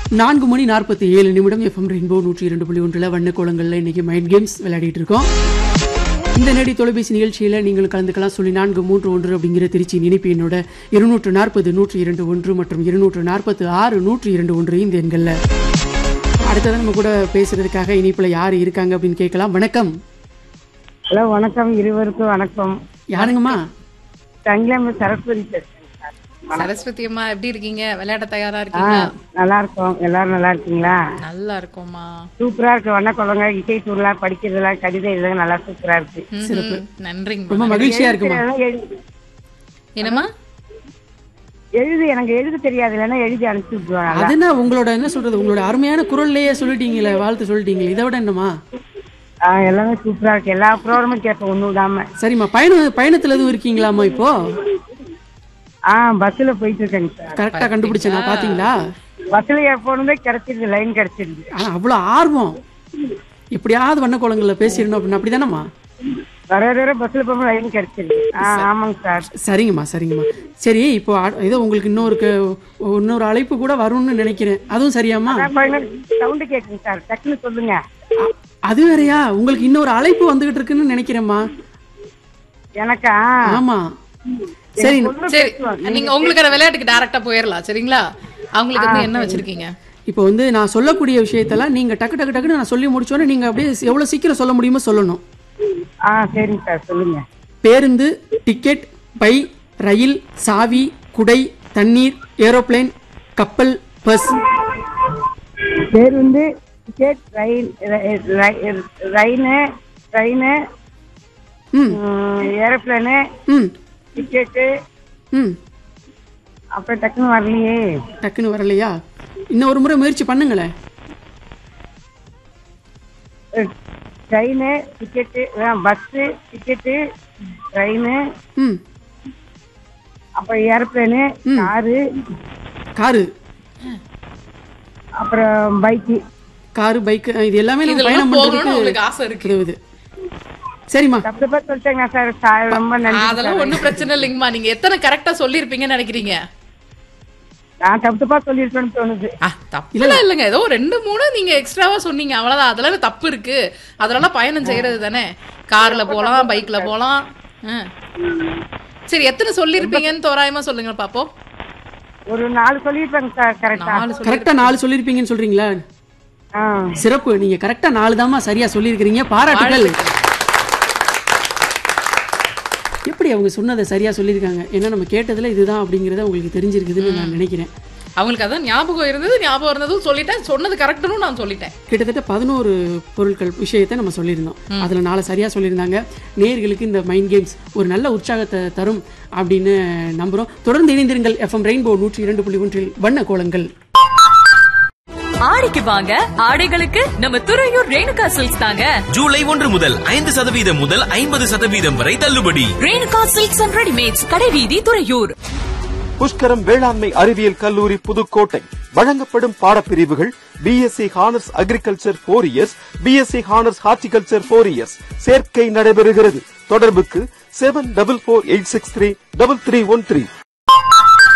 நான்கு மணி நாற்பத்தி ஏழு நிமிடம் எஃப்எம் ரெயின்போ நூற்றி இரண்டு புள்ளி ஒன்றில் வண்ண கோலங்களில் இன்னைக்கு மைண்ட் கேம்ஸ் விளையாடிட்டு இருக்கோம் இந்த நேடி தொலைபேசி நிகழ்ச்சியில் நீங்கள் கலந்துக்கலாம் சொல்லி நான்கு மூன்று ஒன்று அப்படிங்கிற திருச்சி இணைப்பு என்னோட இருநூற்று நாற்பது நூற்றி இரண்டு ஒன்று மற்றும் இருநூற்று நாற்பத்து ஆறு நூற்றி இரண்டு ஒன்று இந்த எண்களில் அடுத்ததான் நம்ம கூட பேசுறதுக்காக இனிப்புல யார் இருக்காங்க அப்படின்னு கேட்கலாம் வணக்கம் ஹலோ வணக்கம் இருவருக்கும் வணக்கம் யாருங்கம்மா தங்கிலாம சரஸ்வதி பேசுறேன் சார் சரஸ்வதி அம்மா எப்படி இருக்கீங்க விளையாட தயாரா ஆ இருக்கீங்க நல்லா இருக்கோம் எல்லாரும் நல்லா இருக்கீங்களா நல்லா இருக்கோம்மா சூப்பரா இருக்கு வண்ணக்குழங்க இசை தூர்லாம் படிக்கிறதுலாம் கவிதை இதெல்லாம் நல்லா சூப்பரா இருக்கு ம்ஹும். நன்றிங்க ரொம்ப மகிழ்ச்சியா இருக்குமா இதெல்லாம் எழுதி- என்னம்மா எழுது எனக்கு எழுத தெரியாது இல்லைன்னா எழுதி அனுப்பிச்சு விட்டுருவாங்க அது என்ன உங்களோட என்ன சொல்றது உங்களோட அருமையான குரல்லையே சொல்லிட்டீங்களே வாழ்த்து சொல்லிட்டீங்களே இதை விட என்னம்மா ஆ எல்லாமே சூப்பரா இருக்கு எல்லா ப்ரோக்ராமும் கேட்பேன் ஒண்ணு விடாம சரிம்மா பயண பயணத்துல எதுவும் இருக்கீங்களாம்மா இப்போ ஆ பஸ்ல போயிட்டு இருக்கேங்க சார் கரெக்டா கண்டுபிடிச்சேனா பாத்தீங்களா பஸ்ல எப்போதுமே கிடைச்சிருது லைன் கிடைச்சிருது ஆனா அவ்வளவு ஆர்வம் எப்படியாவது வண்ண கோலங்கள்ல பேசிடணும் அப்படின்னு அப்படிதானம்மா வர வர பஸ்ல போகும்போது லைன் கிடைச்சிருது ஆ ஆமாங்க சார் சரிங்கம்மா சரிங்கம்மா சரி இப்போ அ- ஏதோ உங்களுக்கு இன்னொரு க- இன்னொரு அழைப்பு கூட வரும்னு நினைக்கிறேன் அதுவும் சரியாம்மா சவுண்டு கேக்குங்க சார் டக்குன்னு சொல்லுங்க அ- அது வேறயா உங்களுக்கு இன்னொரு அழைப்பு வந்துகிட்டு இருக்குன்னு நினைக்கிறேம்மா எனக்கா ஆமா சரி சரி நீங்க உங்களுக்கான விளையாட்டுக்கு டைரக்டா போயிடலாம் சரிங்களா அவங்களுக்கு வந்து என்ன வச்சிருக்கீங்க இப்போ வந்து நான் சொல்லக்கூடிய விஷயத்தெல்லாம் நீங்க டக்கு டக்கு டக்குன்னு நான் சொல்லி முடிச்சோன்னே நீங்க அப்படியே எவ்வளவு சீக்கிரம் சொல்ல முடியுமோ சொல்லணும் ஆ சரிங்க சார் சொல்லுங்க பேருந்து டிக்கெட் பை ரயில் சாவி குடை தண்ணீர் ஏரோப்ளேன் கப்பல் பஸ் பேருந்து டிக்கெட் ரயில் ரயினு ட்ரெயினு ம் ஏரோப்ளேனு ம் டிக்கெட்டு ம் அப்புறம் டக்குன்னு வரலையே டக்குன்னு வரலையா இன்னும் ஒரு முறை முயற்சி பண்ணுங்களேன் train ticket bus ticket train ம் அப்புறம் ஏரோப்ளேனு காரு காரு அப்புறம் பைக்கு காரு பைக் இது எல்லாமே நம்ம இதெல்லாம் பயணம் போகணும்னு பண்றதுக்கு உங்களுக்கு ஆசை இருக்கு உதவுது சரிம்மா தப்பு தப்பா சொல்லிட்டேங்க சார் சார் ரொம்ப நன்றி அதெல்லாம் ஒண்ணும் பிரச்சனை இல்லைங்கம்மா நீங்க எத்தனை கரெக்டா சொல்லிருப்பீங்கன்னு நினைக்கிறீங்க நான் தப்பு தப்பா சொல்லியிருப்பேன்னு தோணுது ஆ, தப்புலாம் இல்லைங்க ஏதோ ரெண்டு மூணு நீங்க எக்ஸ்ட்ராவா சொன்னீங்க அவ்வளவுதான் அதெல்லாம் தப்பு இருக்கு அதெல்லாம் பயணம் செய்யறது தானே கார்ல போலாம் பைக்ல போலாம் ஆ. சரி எத்தனை சொல்லிருப்பீங்கன்னு தோராயமா சொல்லுங்க பாப்போம் ஒரு நாலு சொல்லியிருப்பேங்க சார் கரெக்டா நாலு சொல்லி கரெக்டா நாலு சொல்லியிருப்பீங்கன்னு சொல்றீங்களா ஆ சிறப்பு நீங்க கரெக்டா நாலு தாம்மா சரியா சொல்லியிருக்கிறீங்க பாராட்டுகள் எப்படி அவங்க சொன்னதை சரியா சொல்லியிருக்காங்க ஏன்னா நம்ம கேட்டதுல இதுதான் அப்படிங்கறத உங்களுக்கு தெரிஞ்சிருக்குதுன்னு நான் நினைக்கிறேன் அவங்களுக்கு அதான் ஞாபகம் இருந்தது ஞாபகம் இருந்ததும் சொல்லிட்டேன் சொன்னது கரெக்டுன்னு நான் சொல்லிட்டேன் கிட்டத்தட்ட பதினோரு பொருட்கள் விஷயத்தை நம்ம சொல்லியிருந்தோம் அதுல நாலு சரியா சொல்லியிருந்தாங்க நேயர்களுக்கு இந்த மைண்ட் கேம்ஸ் ஒரு நல்ல உற்சாகத்தை தரும் அப்படின்னு நம்புறோம் தொடர்ந்து இணைந்திருங்கள் எஃப்எம் ரெயின்போ நூற்றி இரண்டு புள்ளி ஒன்றில் வண்ண கோலங்கள் ஆடிக்கு வாங்க ஆடைகளுக்கு நம்ம துறையூர் ரேணுகா சில்க்ஸ் தாங்க ஜூலை ஒன்று முதல் ஐந்து சதவீதம் முதல் ஐம்பது சதவீதம் வரை தள்ளுபடி ரேணுகா சில்க்ஸ் அண்ட் ரெடிமேட்ஸ் கடைவீதி துறையூர் புஷ்கரம் வேளாண்மை அறிவியல் கல்லூரி புதுக்கோட்டை வழங்கப்படும் பாடப்பிரிவுகள் BSc honours agriculture four years BSc honours horticulture four years சேர்க்கை நடைபெறுகிறது தொடர்புக்கு seven double four eight six three double three one three